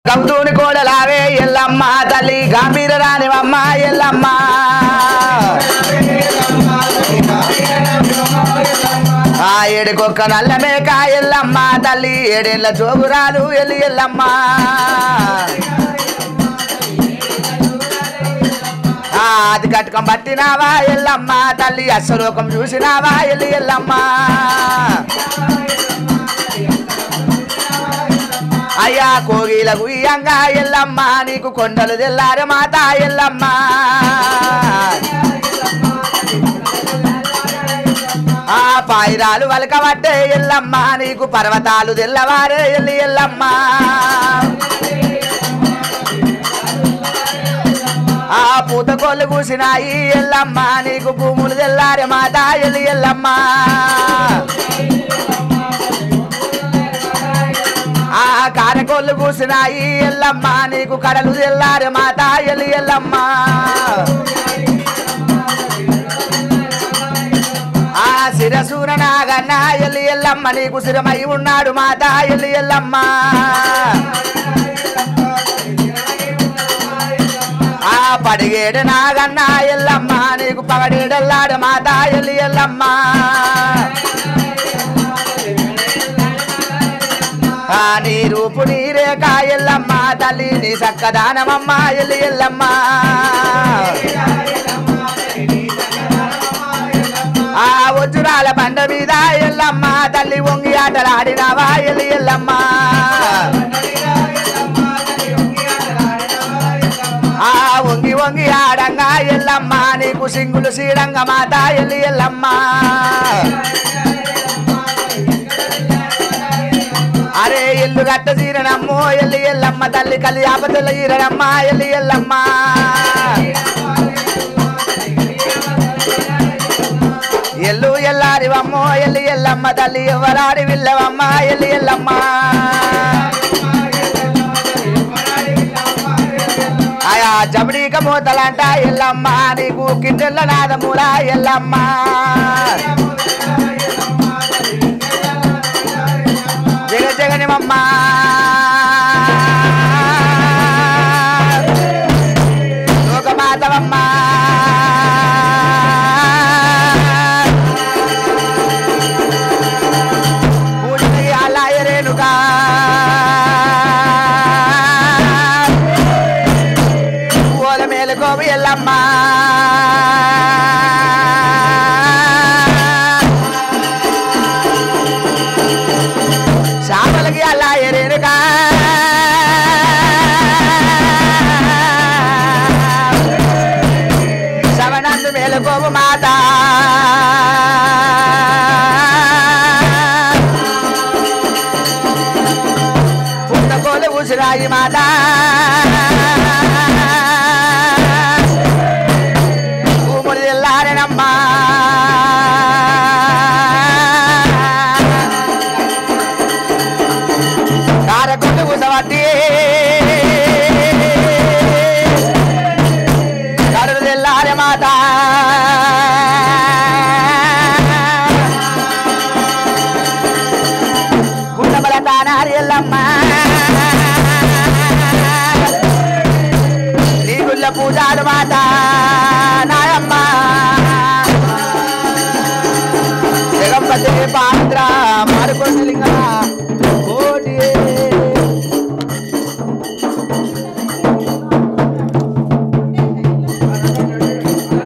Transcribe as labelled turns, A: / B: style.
A: గౌతూని కోడలావే ఎల్లమ్మ తల్లి గంభీర రానివమ్మ ఎల్లమ్మ ఆ ఏడుకొక్క నల్ల మేక ఎల్లమ్మ తల్లి ఏడేళ్ళ జోగురాలు ఎల్లి ఎల్లమ్మ ఆ అది కట్టుకం పట్టినావా ఎల్లమ్మ తల్లి అశ్వలోకం చూసినావా ఎల్లి ఎల్లమ్మ అయ్యా కోగిల గుయ్యంగా ఎల్లమ్మ నీకు కొండలు తెల్లారు మాత ఎల్లమ్మ ఆ పాయిరాలు వలకబట్టే ఎల్లమ్మ నీకు పర్వతాలు తెల్లవారే ఎల్లి ఎల్లమ్మ ఆ పూత కోళ్ళు కూసినాయి ఎల్లమ్మ నీకు భూములు తెల్లారే మాత ఎల్లి ఎల్లమ్మ ఆ కారకోళ్ళు కూసినాయి ఎల్లమ్మ నీకు కడలు తెల్లారే మాత ఎల్లి ఎల్లమ్మ ఆ శిరసూర నాగన్న ఎల్లి ఎల్లమ్మ నీకు శిరమై ఉన్నాడు మాత ఎల్లి ఎల్లమ్మ ఆ పడిగేడు నాగన్న ఎల్లమ్మ నీకు పగడేడల్లాడు మాత ఎల్లి ఎల్లమ్మ ఆ నీ రూపు నీ రేఖ ఎల్లమ్మ తల్లి నీ సక్కదానమమ్మ ఎల్లి ఎల్లమ్మ ఆ వజ్రాల బండ మీద ఎల్లమ్మ తల్లి వంగి ఆటలాడినావా ఎల్లి ఎల్లమ్మ ఆ వంగి వంగి ఆడంగా ఎల్లమ్మ నీకు సింగులు సీడంగా మాత ఎల్లి ఎల్లమ్మ అరే ఇల్లు గట్ట తీరనమ్మో ఎల్లి ఎల్లమ్మ తల్లి కలి ఆపదల ఈరనమ్మ ఎల్లి ఎల్లమ్మ ఎల్లు ఎల్లారివమ్మో ఎల్లి ఎల్లమ్మ తల్లి ఎవరాడి విల్లవమ్మ ఎల్లి ఎల్లమ్మ ఆయా జబడీక మూతలంట ఎల్లమ్మ నీకు కిండెల్ల నాదమూల ఎల్లమ్మ జగ జగనిమమ్మ లోకమాతవమ్మ పూజకి అలాయ రేణుగా ఓల మేలుకోవు ఎల్లమ్మ శాపలకి అలా ఎరేనుగా శవనందు మేలుకోవు మాత పుట్టకోలు ఉసిరాయి మాత భూములు ఎల్లారనమ్మా కారకుండు ఉసవట్టి కరుడు తెల్లారే మాత గుండబల తానారి ఎల్లమ్మ నీ గుళ్ళ పూజాడు మాత